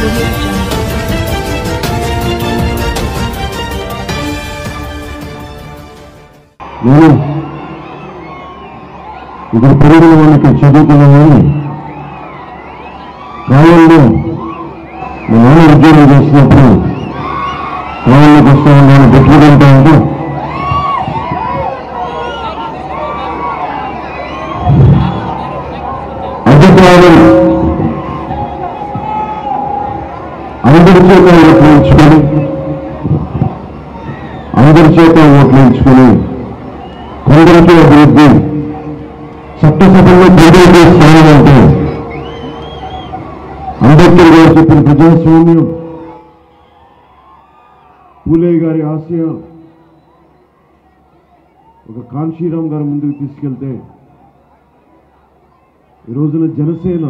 audio jungle. నేను ఇక్కడ పెరిగిన వాళ్ళకి చదువుకున్న వాళ్ళని కాలంలో మా నాన్న ఉద్యోగం చేసినప్పుడు కాలంలోకి వస్తాను నేను పెట్టుకుంటా ఉంటే అధికారులు అందరి చేత ఓట్లు ఇచ్చుకొని అందరి చేత ఓట్లు ఇచ్చుకొని కొందరికి అభివృద్ధి చట్టసభలో ప్రజలకి స్థానం అంటే అంబేద్కర్ గారు చెప్పిన ప్రజాస్వామ్యం పూలే గారి ఆశయాలు ఒక కాంశీరామ్ గారి ముందుకు తీసుకెళ్తే ఈ రోజున జనసేన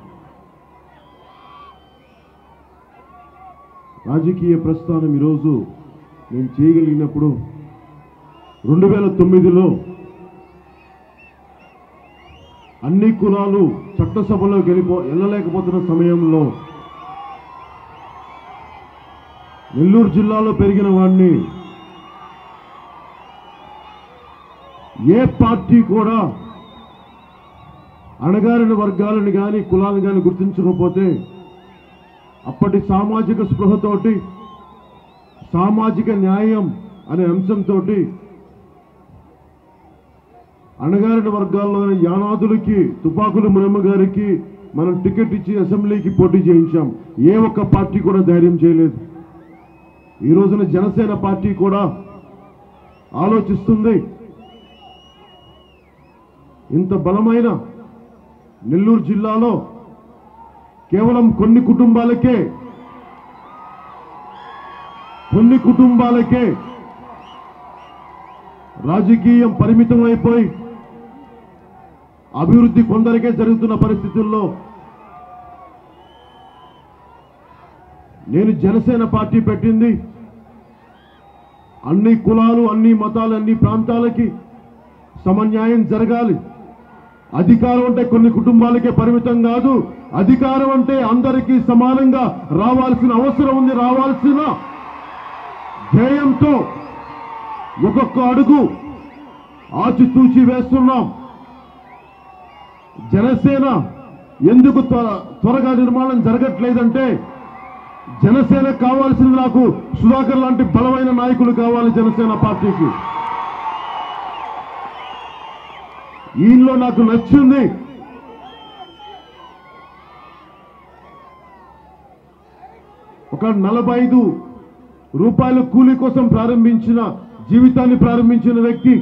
రాజకీయ ప్రస్థానం ఈరోజు నేను చేయగలిగినప్పుడు రెండు వేల తొమ్మిదిలో అన్ని కులాలు చట్టసభలోకి వెళ్ళిపో వెళ్ళలేకపోతున్న సమయంలో నెల్లూరు జిల్లాలో పెరిగిన వాడిని ఏ పార్టీ కూడా అణగారిన వర్గాలను కానీ కులాలను కానీ గుర్తించకపోతే అప్పటి సామాజిక స్పృహతోటి సామాజిక న్యాయం అనే అంశంతో అణగారిన వర్గాల్లోని యానాదులకి తుపాకుల మునమ్మ గారికి మనం టికెట్ ఇచ్చి అసెంబ్లీకి పోటీ చేయించాం ఏ ఒక్క పార్టీ కూడా ధైర్యం చేయలేదు ఈ రోజున జనసేన పార్టీ కూడా ఆలోచిస్తుంది ఇంత బలమైన నెల్లూరు జిల్లాలో కేవలం కొన్ని కుటుంబాలకే కొన్ని కుటుంబాలకే రాజకీయం పరిమితం అయిపోయి అభివృద్ధి కొందరికే జరుగుతున్న పరిస్థితుల్లో నేను జనసేన పార్టీ పెట్టింది అన్ని కులాలు అన్ని మతాలు అన్ని ప్రాంతాలకి సమన్యాయం జరగాలి అధికారం అంటే కొన్ని కుటుంబాలకే పరిమితం కాదు అధికారం అంటే అందరికీ సమానంగా రావాల్సిన అవసరం ఉంది రావాల్సిన ధ్యేయంతో ఒక్కొక్క అడుగు ఆచితూచి వేస్తున్నాం జనసేన ఎందుకు త్వ- త్వరగా నిర్మాణం జరగట్లేదంటే జనసేన కావాల్సింది నాకు సుధాకర్ లాంటి బలమైన నాయకులు కావాలి జనసేన పార్టీకి ఈయనలో నాకు నచ్చింది ఒక నలభై ఐదు రూపాయల కూలీ కోసం ప్రారంభించిన జీవితాన్ని ప్రారంభించిన వ్యక్తి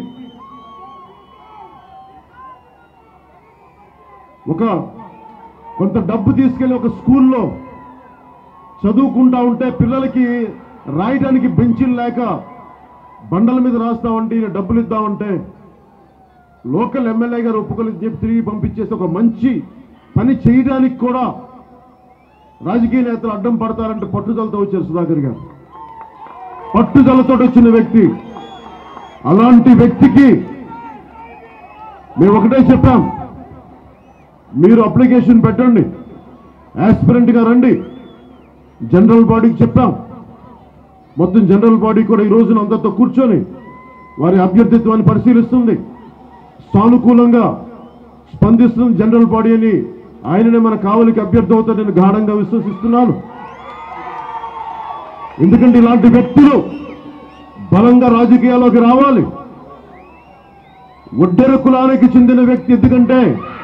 ఒక కొంత డబ్బు తీసుకెళ్లి ఒక స్కూల్లో చదువుకుంటా ఉంటే పిల్లలకి రాయడానికి బెంచీలు లేక బండల మీద రాస్తా ఉంటే ఈయన డబ్బులు ఇద్దా ఉంటే లోకల్ ఎమ్మెల్యే గారు ఒప్పుకొని చెప్పి తిరిగి పంపించేసి ఒక మంచి పని చేయడానికి కూడా రాజకీయ నేతలు అడ్డం పడతారంటే పట్టుదలతో వచ్చారు సుధాకర్ గారు పట్టుదలతో వచ్చిన వ్యక్తి అలాంటి వ్యక్తికి మేము ఒకటే చెప్పాం మీరు అప్లికేషన్ పెట్టండి యాస్పిరెంట్ గా రండి జనరల్ బాడీకి చెప్పాం మొత్తం జనరల్ బాడీ కూడా ఈ రోజున అందరితో కూర్చొని వారి అభ్యర్థిత్వాన్ని పరిశీలిస్తుంది సానుకూలంగా స్పందిస్తుంది జనరల్ బాడీ అని ఆయననే మన కావలికి అభ్యర్థి అవుతారు నేను గాఢంగా విశ్వసిస్తున్నాను ఎందుకంటే ఇలాంటి వ్యక్తులు బలంగా రాజకీయాల్లోకి రావాలి ఒడ్డెర కులానికి చెందిన వ్యక్తి ఎందుకంటే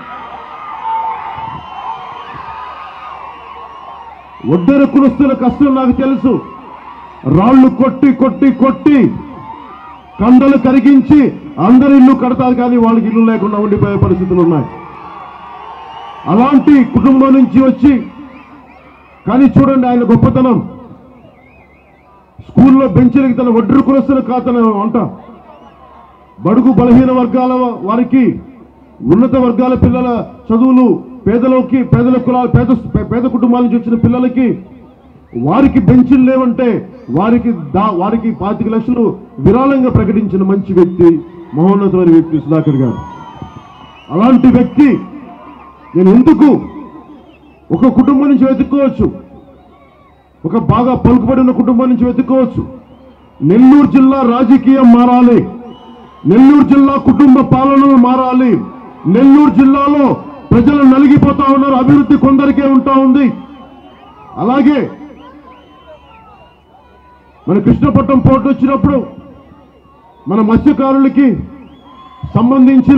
ఒడ్డెర కులస్తుల కష్టం నాకు తెలుసు రాళ్లు కొట్టి కొట్టి కొట్టి కండలు కరిగించి అందరి ఇల్లు కడతారు కానీ వాళ్ళకి ఇల్లు లేకుండా ఉండిపోయే పరిస్థితులు ఉన్నాయి అలాంటి కుటుంబం నుంచి వచ్చి కానీ చూడండి ఆయన గొప్పతనం స్కూల్లో బెంచీలకి తన ఒడ్డు కులస్తుల ఖాతన అంట బడుగు బలహీన వర్గాల వారికి ఉన్నత వర్గాల పిల్లల చదువులు పేదలోకి పేదల కులాల పేద పేద కుటుంబాల నుంచి వచ్చిన పిల్లలకి వారికి బెంచీలు లేవంటే వారికి దా వారికి పాతిక లక్షలు విరాళంగా ప్రకటించిన మంచి వ్యక్తి మహోన్నతమైన వ్యక్తి సుధాకర్ గారు అలాంటి వ్యక్తి నేను ఎందుకు ఒక కుటుంబం నుంచి వెతుక్కోవచ్చు ఒక బాగా పలుకుబడిన కుటుంబం నుంచి వెతుక్కోవచ్చు నెల్లూరు జిల్లా రాజకీయం మారాలి నెల్లూరు జిల్లా కుటుంబ పాలనలు మారాలి నెల్లూరు జిల్లాలో ప్రజలు నలిగిపోతా ఉన్నారు అభివృద్ధి కొందరికే ఉంటా ఉంది అలాగే మన కృష్ణపట్నం పోర్టు వచ్చినప్పుడు మన మత్స్యకారులకి సంబంధించిన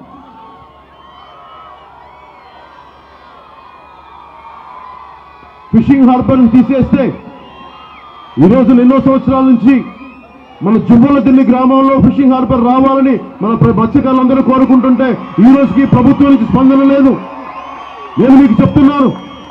ఫిషింగ్ హార్బర్ తీసేస్తే ఈ రోజు ఎన్నో సంవత్సరాల నుంచి మన జువ్వల దిల్లి గ్రామంలో ఫిషింగ్ హార్బర్ రావాలని మన ప్ర- మత్స్యకారులందరూ కోరుకుంటుంటే ఈ రోజుకి ప్రభుత్వం నుంచి స్పందన లేదు నేను మీకు చెప్తున్నాను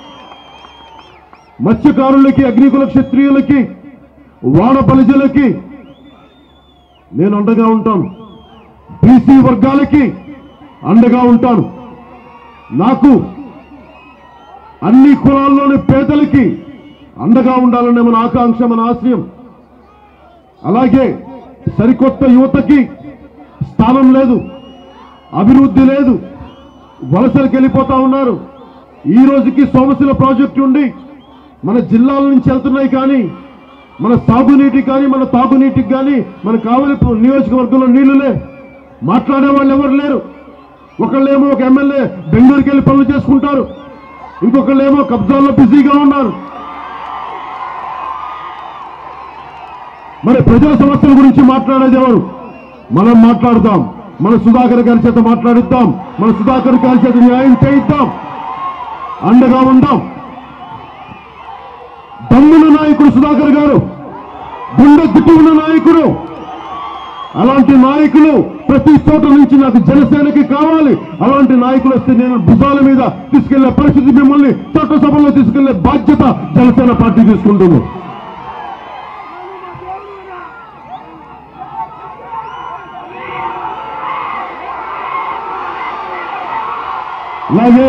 మత్స్యకారులకి అగ్నికుల క్షత్రియులకి వాడ ప్రజలకి నేను అండగా ఉంటాను బీసీ వర్గాలకి అండగా ఉంటాను నాకు అన్ని కులాల్లోని పేదలకి అండగా ఉండాలనే మన ఆకాంక్ష మన ఆశయం అలాగే సరికొత్త యువతకి స్థానం లేదు అభివృద్ధి లేదు వలసలకు వెళ్ళిపోతా ఉన్నారు ఈ రోజుకి సోమశిల ప్రాజెక్టు ఉండి మన జిల్లాల నుంచి వెళ్తున్నాయి కానీ మన సాగునీటికి కానీ మన తాగునీటికి కానీ మన కావలి నియోజకవర్గంలో నీళ్లులే మాట్లాడే వాళ్ళు ఎవరు లేరు ఒకళ్ళేమో ఒక ఎమ్మెల్యే బెంగళూరుకి వెళ్ళి పనులు చేసుకుంటారు ఇంకొకళ్ళేమో కబ్జాల్లో బిజీగా ఉన్నారు మరి ప్రజల సమస్యల గురించి మాట్లాడేది ఎవరు మనం మాట్లాడదాం మన సుధాకర్ గారి చేత మాట్లాడిద్దాం మన సుధాకర్ గారి చేత న్యాయం చేయిద్దాం అండగా ఉందాం దమ్మున నాయకుడు సుధాకర్ గారు గుండె దిట్టు ఉన్న నాయకుడు అలాంటి నాయకులు ప్రతి చోట నుంచి నాకు జనసేనకి కావాలి అలాంటి నాయకులు వస్తే నేను భుజాల మీద తీసుకెళ్లే పరిస్థితి మిమ్మల్ని చట్టసభలో తీసుకెళ్లే బాధ్యత జనసేన పార్టీ తీసుకుంటుంది అలాగే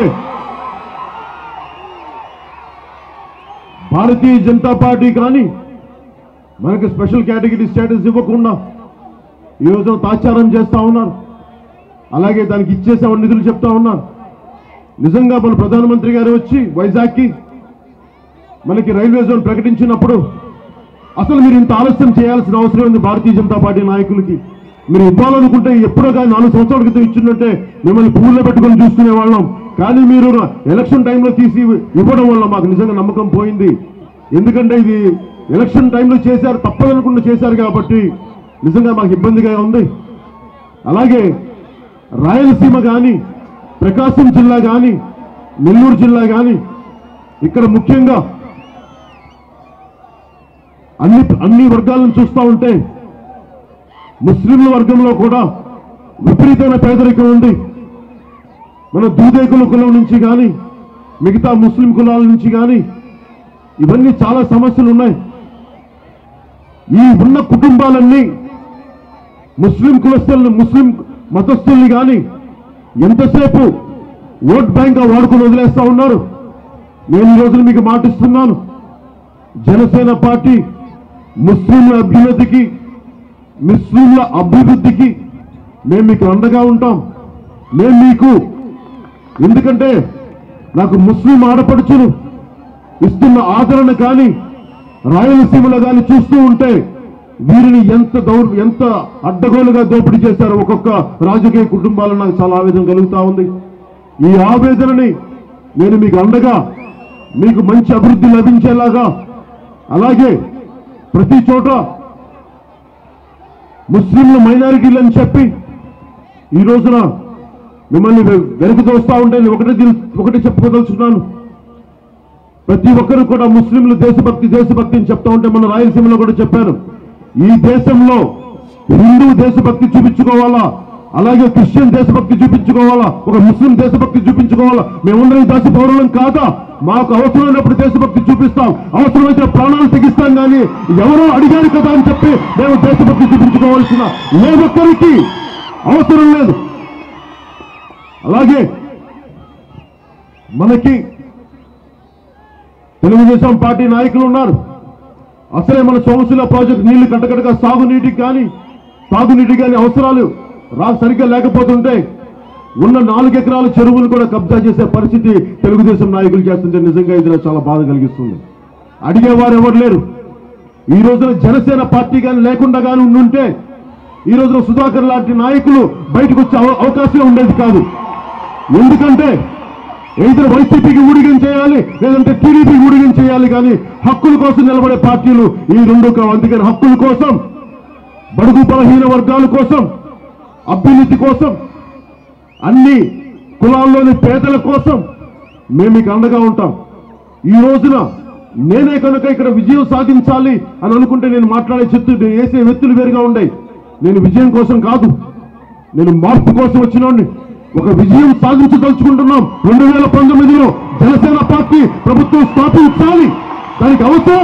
భారతీయ జనతా పార్టీ కానీ మనకి స్పెషల్ కేటగిరీ స్టేటస్ ఇవ్వకుండా ఈ రోజున తాచారం చేస్తా ఉన్నారు అలాగే దానికి ఇచ్చేసామని నిధులు చెప్తా ఉన్నారు నిజంగా మన ప్రధానమంత్రి గారు వచ్చి వైజాగ్కి మనకి రైల్వే జోన్ ప్రకటించినప్పుడు అసలు మీరు ఇంత ఆలస్యం చేయాల్సిన అవసరం ఉంది భారతీయ జనతా పార్టీ నాయకులకి మీరు ఇవ్వాలనుకుంటే ఎప్పుడో కానీ నాలుగు సంవత్సరాల క్రితం ఇచ్చిందంటే మిమ్మల్ని పువ్వుల్లో పెట్టుకొని చూసుకునే వాళ్ళం కానీ మీరు ఎలక్షన్ టైంలో తీసి ఇవ్వడం వల్ల మాకు నిజంగా నమ్మకం పోయింది ఎందుకంటే ఇది ఎలక్షన్ టైంలో చేశారు తప్పదనుకుండా చేశారు కాబట్టి నిజంగా మాకు ఇబ్బందిగా ఉంది అలాగే రాయలసీమ కానీ ప్రకాశం జిల్లా కానీ నెల్లూరు జిల్లా కానీ ఇక్కడ ముఖ్యంగా అన్ని అన్ని వర్గాలను చూస్తూ ఉంటే ముస్లింల వర్గంలో కూడా విపరీతమైన పేదరికం ఉంది మన దూదేకుల కులం నుంచి కానీ మిగతా ముస్లిం కులాల నుంచి కానీ ఇవన్నీ చాలా సమస్యలు ఉన్నాయి ఈ ఉన్న కుటుంబాలన్నీ ముస్లిం కులస్తుల్ని ముస్లిం మతస్థుల్ని కానీ ఎంతసేపు ఓట్ బ్యాంక్ వాడుకుని వదిలేస్తా ఉన్నారు నేను ఈ రోజున మీకు మాటిస్తున్నాను జనసేన పార్టీ ముస్లింల అభ్యున్నతికి ముస్లింల అభివృద్ధికి మేము మీకు అండగా ఉంటాం మేము మీకు ఎందుకంటే నాకు ముస్లిం ఆడపడుచును ఇస్తున్న ఆదరణ కానీ రాయలసీమలో కానీ చూస్తూ ఉంటే వీరిని ఎంత దౌర్ ఎంత అడ్డగోలుగా దోపిడీ చేశారో ఒక్కొక్క రాజకీయ కుటుంబాలను నాకు చాలా ఆవేదన కలుగుతా ఉంది ఈ ఆవేదనని నేను మీకు అండగా మీకు మంచి అభివృద్ధి లభించేలాగా అలాగే ప్రతి చోట ముస్లింలు మైనారిటీలు అని చెప్పి ఈ రోజున మిమ్మల్ని వె- వెనక్కి తోస్తా ఉంటే నేను ఒకటే దిల్- ఒకటే చెప్పుకోదలుచుకున్నాను ప్రతి ఒక్కరు కూడా ముస్లింలు దేశభక్తి దేశభక్తి అని చెప్తా ఉంటే మన రాయలసీమలో కూడా చెప్పాను ఈ దేశంలో హిందూ దేశభక్తి చూపించుకోవాలా అలాగే క్రిస్టియన్ దేశభక్తి చూపించుకోవాలా ఒక ముస్లిం దేశభక్తి చూపించుకోవాలా మేమందరం ఈ దేశ పౌరులం కాదా మాకు అవసరమైనప్పుడు దేశభక్తి చూపిస్తాం అవసరమైతే ప్రాణాలు తెగిస్తాం కానీ ఎవరో అడిగారు కదా అని చెప్పి మేము దేశభక్తి చూపించుకోవాల్సిన ఏ ఒక్కరికి అవసరం లేదు అలాగే మనకి తెలుగుదేశం పార్టీ నాయకులు ఉన్నారు అసలే మన సోమశిల ప్రాజెక్ట్ నీళ్లు కట్టకట్టగా సాగునీటికి కానీ తాగునీటికి కానీ అవసరాలు రా సరిగ్గా లేకపోతుంటే ఉన్న నాలుగు ఎకరాల చెరువులు కూడా కబ్జా చేసే పరిస్థితి తెలుగుదేశం నాయకులు చేస్తుంటే నిజంగా ఇది నాకు చాలా బాధ కలిగిస్తుంది అడిగేవారు ఎవరు లేరు ఈ రోజున జనసేన పార్టీ కానీ లేకుండా కానీ ఉండుంటే ఈ రోజున సుధాకర్ లాంటి నాయకులు బయటకు వచ్చే అవ- అవకాశం ఉండేది కాదు ఎందుకంటే ఇద్దరు వైసీపీకి ఊడిగం చేయాలి లేదంటే టీడీపీకి ఊడిగం చేయాలి కానీ హక్కుల కోసం నిలబడే పార్టీలు ఈ రెండు కావు అందుకని హక్కుల కోసం బడుగు బలహీన వర్గాల కోసం అభ్యున్నతి కోసం అన్ని కులాల్లోని పేదల కోసం మేము మీకు అండగా ఉంటాం ఈ రోజున నేనే కనుక ఇక్కడ విజయం సాధించాలి అని అనుకుంటే నేను మాట్లాడే చెత్తు నేను వేసే వ్యక్తులు వేరుగా ఉండే నేను విజయం కోసం కాదు నేను మార్పు కోసం వచ్చినోడిని ఒక విజయం సాధించదలుచుకుంటున్నాం రెండు వేల పంతొమ్మిదిలో జనసేన పార్టీ ప్రభుత్వం స్థాపించాలి దానికి అవసరం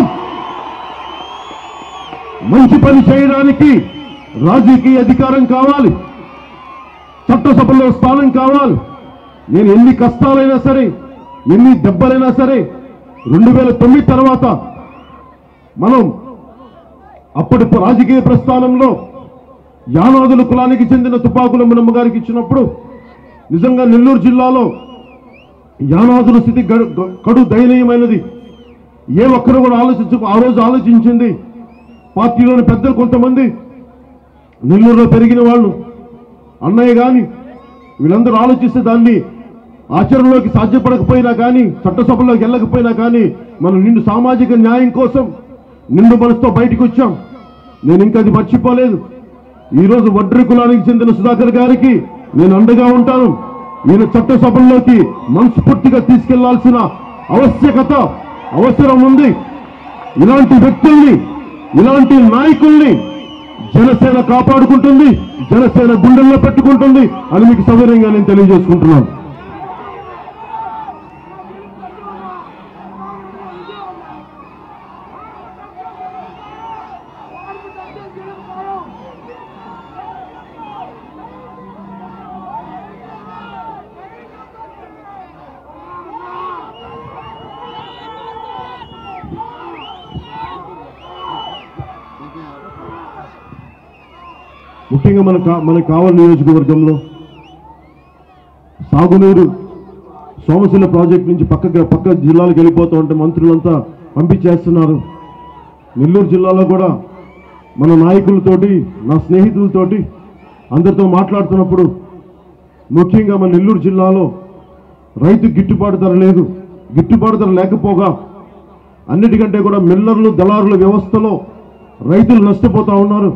మంచి పని చేయడానికి రాజకీయ అధికారం కావాలి చట్టసభలో స్థానం కావాలి నేను ఎన్ని కష్టాలైనా సరే ఎన్ని దెబ్బలైనా సరే రెండు వేల తొమ్మిది తర్వాత మనం అప్పటి రాజకీయ ప్రస్థానంలో యానాదుల కులానికి చెందిన తుపాకుల మనమ్మ గారికి ఇచ్చినప్పుడు నిజంగా నెల్లూరు జిల్లాలో యానాదుల స్థితి గడు- గ- కడు దయనీయమైనది ఏ ఒక్కరు కూడా ఆలోచించు ఆ రోజు ఆలోచించింది పార్టీలోని పెద్దలు కొంతమంది నెల్లూరులో పెరిగిన వాళ్ళు అన్నయ్య కానీ వీళ్ళందరూ ఆలోచిస్తే దాన్ని ఆచరణలోకి సాధ్యపడకపోయినా కానీ చట్టసభలోకి వెళ్ళకపోయినా కానీ మనం నిండు సామాజిక న్యాయం కోసం నిండు మనసుతో బయటకు వచ్చాం నేను ఇంకా అది మర్చిపోలేదు ఈరోజు వడ్రి కులానికి చెందిన సుధాకర్ గారికి నేను అండగా ఉంటాను ఈయన చట్టసభల్లోకి మనస్ఫూర్తిగా తీసుకెళ్లాల్సిన ఆవశ్యకత అవసరం ఉంది ఇలాంటి వ్యక్తుల్ని ఇలాంటి నాయకుల్ని జనసేన కాపాడుకుంటుంది జనసేన గుండెల్లో పెట్టుకుంటుంది అని మీకు సౌకర్యంగా నేను తెలియజేసుకుంటున్నాను ముఖ్యంగా మన కా- మన కావలి నియోజకవర్గంలో సాగునీరు సోమశిల ప్రాజెక్ట్ నుంచి పక్క పక్క జిల్లాలకు వెళ్ళిపోతూ ఉంటే మంత్రులంతా పంపించేస్తున్నారు నెల్లూరు జిల్లాలో కూడా మన నాయకులతోటి నా స్నేహితులతోటి అందరితో మాట్లాడుతున్నప్పుడు ముఖ్యంగా మన నెల్లూరు జిల్లాలో రైతు గిట్టుబాటు ధర లేదు గిట్టుబాటు ధర లేకపోగా అన్నిటికంటే కూడా మిల్లర్లు దళారుల వ్యవస్థలో రైతులు నష్టపోతా ఉన్నారు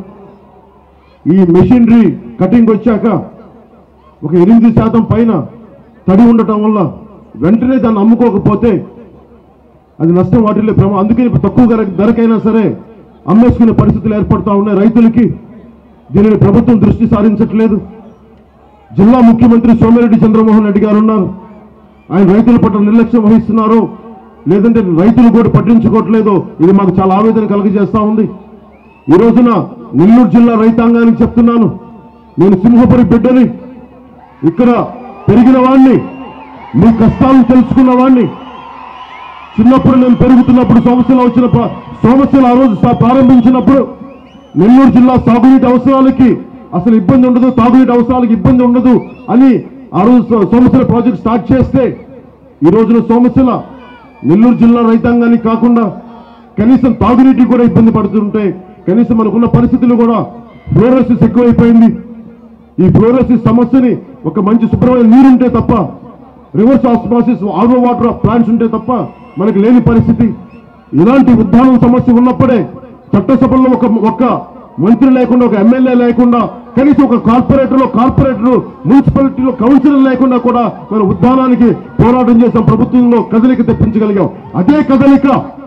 ఈ మెషినరీ కటింగ్ వచ్చాక ఒక ఎనిమిది శాతం పైన తడి ఉండటం వల్ల వెంటనే దాన్ని అమ్ముకోకపోతే అది నష్టం వాటిల్లో ప్రమా అందుకని ఇప్పుడు తక్కువ ధర ధరకైనా సరే అమ్మేసుకునే పరిస్థితులు ఏర్పడతా ఉన్నాయి రైతులకి దీనిని ప్రభుత్వం దృష్టి సారించట్లేదు జిల్లా ముఖ్యమంత్రి సోమిరెడ్డి చంద్రమోహన్ రెడ్డి గారు ఉన్నారు ఆయన రైతుల పట్ల నిర్లక్ష్యం వహిస్తున్నారు లేదంటే రైతులు కూడా పట్టించుకోవట్లేదు ఇది మాకు చాలా ఆవేదన కలుగజేస్తా ఉంది ఈ రోజున నెల్లూరు జిల్లా రైతాంగానికి చెప్తున్నాను నేను సింహపురి బిడ్డని ఇక్కడ పెరిగిన వాణ్ణి మీ కష్టాలను తెలుసుకున్న వాణ్ణి చిన్నప్పుడు నేను పెరుగుతున్నప్పుడు సమస్యలు వచ్చిన ప్ర- సమస్యలు ఆ రోజు సా- ప్రారంభించినప్పుడు నెల్లూరు జిల్లా సాగునీటి అవసరాలకి అసలు ఇబ్బంది ఉండదు తాగునీటి అవసరాలకు ఇబ్బంది ఉండదు అని ఆ రోజు సో- సోమశిల ప్రాజెక్ట్ స్టార్ట్ చేస్తే ఈ రోజున సోమశిల నెల్లూరు జిల్లా రైతాంగానికి కాకుండా కనీసం తాగునీటికి కూడా ఇబ్బంది పడుతుంటే కనీసం మనకున్న పరిస్థితులు కూడా ఫ్లోరోసిస్ ఎక్కువైపోయింది ఈ ఫ్లోరోసిస్ సమస్యని ఒక మంచి శుభ్రమైన నీరుంటే తప్ప reverse osmosis RO water plants ఉంటే తప్ప మనకు లేని పరిస్థితి ఇలాంటి ఉద్దానం సమస్య ఉన్నప్పుడే చట్టసభల్లో ఒక ఒక్క మంత్రి లేకుండా ఒక ఎమ్మెల్యే లేకుండా కనీసం ఒక కార్పొరేటర్ కార్పొరేటర్ మున్సిపాలిటీలో కౌన్సిలర్ లేకుండా కూడా మన ఉద్దానానికి పోరాటం చేసాం ప్రభుత్వంలో కదలిక తెప్పించగలిగాం అదే కదలిక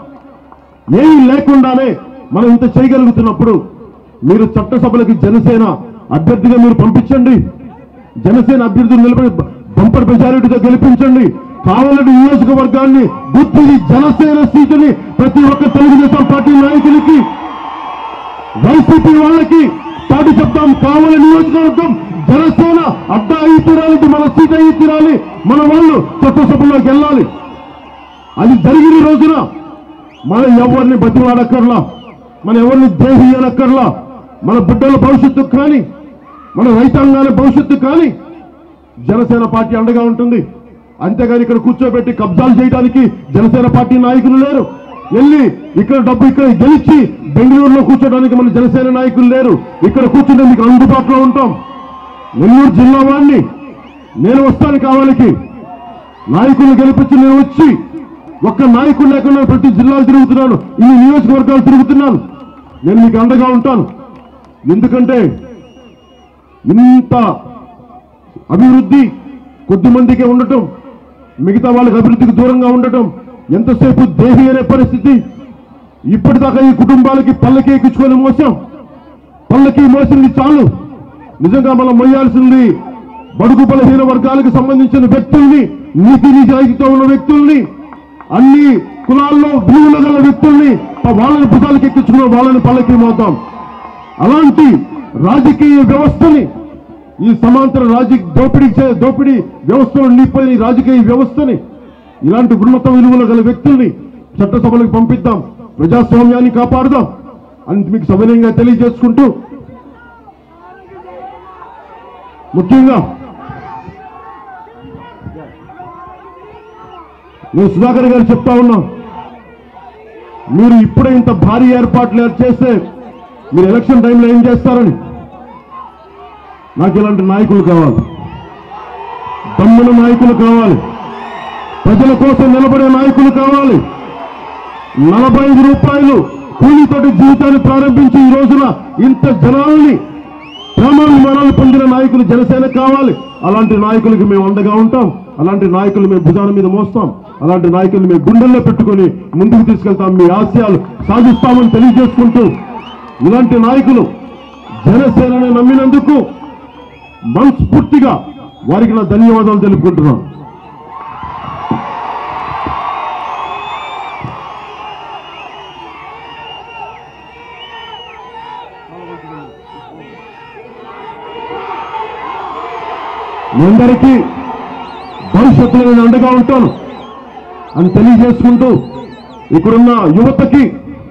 ఏమీ లేకుండానే మనం ఇంత చేయగలుగుతున్నప్పుడు మీరు చట్టసభలకి జనసేన అభ్యర్థిగా మీరు పంపించండి జనసేన అభ్యర్థులు నిలబడి బ- బంపర్ మెజారిటీతో గెలిపించండి కావాలని నియోజకవర్గాన్ని బుద్ధిని జనసేన సీటుని ప్రతి ఒక్క తెలుగుదేశం పార్టీ నాయకులకి వైసీపీ వాళ్ళకి పాటు చెప్తాం కావాలని నియోజకవర్గం జనసేన అడ్డా అయి తీరాలి ఇది మన సీట్ అయి తీరాలి మన వాళ్ళు చట్టసభలోకి వెళ్ళాలి అది జరిగిన రోజున మనం ఎవరిని బతిలాడక్కర్లా మన ఎవరిని దేహి అనక్కర్లా మన బిడ్డల భవిష్యత్తు కానీ మన రైతాంగాల భవిష్యత్తు కానీ జనసేన పార్టీ అండగా ఉంటుంది అంతేగాని ఇక్కడ కూర్చోబెట్టి కబ్జాలు చేయడానికి జనసేన పార్టీ నాయకులు లేరు వెళ్ళి ఇక్కడ డబ్బు ఇక్కడ గెలిచి బెంగళూరులో కూర్చోడానికి మన జనసేన నాయకులు లేరు ఇక్కడ కూర్చుంటే మీకు అందుబాటులో ఉంటాం నెల్లూరు జిల్లా వాడిని నేను వస్తాను కావాలికి నాయకులను గెలిపించి నేను వచ్చి ఒక్క నాయకుడు లేకుండా ప్రతి జిల్లాలు తిరుగుతున్నాను ఈ నియోజకవర్గాలు తిరుగుతున్నాను నేను మీకు అండగా ఉంటాను ఎందుకంటే ఇంత అభివృద్ధి కొద్ది మందికే ఉండటం మిగతా వాళ్ళకి అభివృద్ధికి దూరంగా ఉండటం ఎంతసేపు దేహి అనే పరిస్థితి ఇప్పటిదాకా ఈ కుటుంబాలకి పల్లకి ఎక్కించుకొని మోసాం పల్లకి మోసింది చాలు నిజంగా మనం మొయ్యాల్సింది బడుగు బలహీన వర్గాలకు సంబంధించిన వ్యక్తుల్ని నీతి నిజాయితీతో ఉన్న వ్యక్తుల్ని అన్ని కులాల్లో విలువలు గల వ్యక్తుల్ని వాళ్ళని భుజాలకు ఎక్కించుకున్న వాళ్ళని పల్లకి మోతాం అలాంటి రాజకీయ వ్యవస్థని ఈ సమాంతర రాజకీయ దోపిడీ చే- దోపిడీ వ్యవస్థలో నిండిపోయిన ఈ రాజకీయ వ్యవస్థని ఇలాంటి ఉన్నత విలువలు గల వ్యక్తుల్ని చట్టసభలకు పంపిద్దాం ప్రజాస్వామ్యాన్ని కాపాడుదాం అని మీకు సవినయంగా తెలియజేసుకుంటూ ముఖ్యంగా నేను సుధాకర్ గారు చెప్తా ఉన్నా మీరు ఇప్పుడే ఇంత భారీ ఏర్పాట్లు చేస్తే మీరు ఎలక్షన్ టైంలో ఏం చేస్తారని నాకు ఇలాంటి నాయకులు కావాలి దమ్మున నాయకులు కావాలి ప్రజల కోసం నిలబడే నాయకులు కావాలి నలభై ఐదు రూపాయలు కూలితోటి జీవితాన్ని ప్రారంభించి ఈ రోజున ఇంత జనాల్ని ప్రేమాభిమానాలు పొందిన నాయకులు జనసేన కావాలి అలాంటి నాయకులకి మేము అండగా ఉంటాం అలాంటి నాయకులు మేము భుజాల మీద మోస్తాం అలాంటి నాయకులు మేము గుండెల్లో పెట్టుకొని ముందుకు తీసుకెళ్తాం మీ ఆశయాలు సాధిస్తామని తెలియజేసుకుంటూ ఇలాంటి నాయకులు జనసేనని నమ్మినందుకు మనస్ఫూర్తిగా వారికి నా ధన్యవాదాలు తెలుపుకుంటున్నాను మీ అందరికీ భవిష్యత్తులో నేను అండగా ఉంటాను అని తెలియజేసుకుంటూ ఇక్కడున్న యువతకి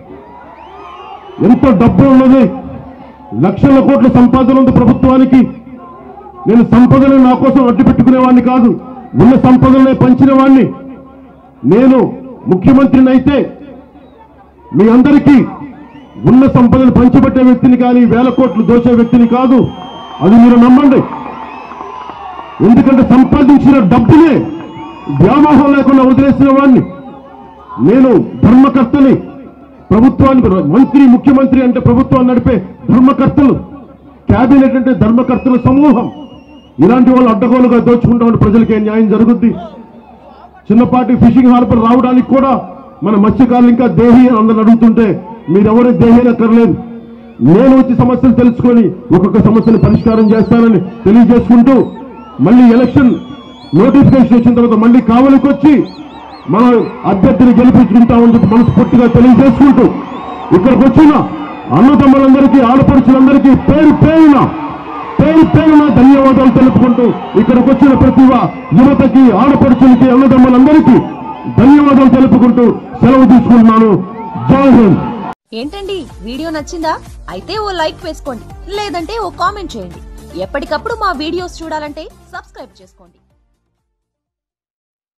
ఎంతో డబ్బు ఉన్నది లక్షల కోట్ల సంపాదన ఉంది ప్రభుత్వానికి నేను సంపదను నా కోసం అడ్డు పెట్టుకునేవాడిని కాదు ఉన్న సంపదనే పంచిన వాడిని నేను ముఖ్యమంత్రిని అయితే మీ అందరికీ ఉన్న సంపదను పంచిపెట్టే వ్యక్తిని కానీ వేల కోట్లు దోచే వ్యక్తిని కాదు అది మీరు నమ్మండి ఎందుకంటే సంపాదించిన డబ్బునే వ్యామోహం లేకుండా వదిలేసిన వాడిని నేను ధర్మకర్తని ప్రభుత్వానికి మంత్రి ముఖ్యమంత్రి అంటే ప్రభుత్వాన్ని నడిపే ధర్మకర్తలు కేబినెట్ అంటే ధర్మకర్తల సమూహం ఇలాంటి వాళ్ళు అడ్డగోలుగా దోచుకుంటా ఉంటే ప్రజలకి ఏం న్యాయం జరుగుద్ది చిన్నపాటి ఫిషింగ్ హార్బర్ రావడానికి కూడా మన మత్స్యకారులు ఇంకా దేహి అని అందరు అడుగుతుంటే మీరెవరు దేహి అక్కర్లేదు నేను వచ్చి సమస్యలు తెలుసుకొని ఒక్కొక్క సమస్యను పరిష్కారం చేస్తానని తెలియజేసుకుంటూ మళ్ళీ ఎలక్షన్ నోటిఫికేషన్ వచ్చిన తర్వాత మళ్ళీ కావలికి వచ్చి మన అభ్యర్థిని గెలిపించుకుంటామని చెప్పి మనస్ఫూర్తిగా తెలియజేసుకుంటూ ఇక్కడికి వచ్చిన అన్నదమ్ములందరికీ ఆడపడుచులందరికీ పేరు పేరున పేరు పేరున ధన్యవాదాలు తెలుపుకుంటూ ఇక్కడికి వచ్చిన ప్రతి వా- యువతకి ఆడపడుచులకి అన్నదమ్ములందరికీ ధన్యవాదాలు తెలుపుకుంటూ సెలవు తీసుకుంటున్నాను జై హింద్ ఏంటండి వీడియో నచ్చిందా అయితే ఓ లైక్ వేసుకోండి లేదంటే ఓ కామెంట్ చేయండి ఎప్పటికప్పుడు మా వీడియోస్ చూడాలంటే సబ్స్క్రైబ్ చేసుకోండి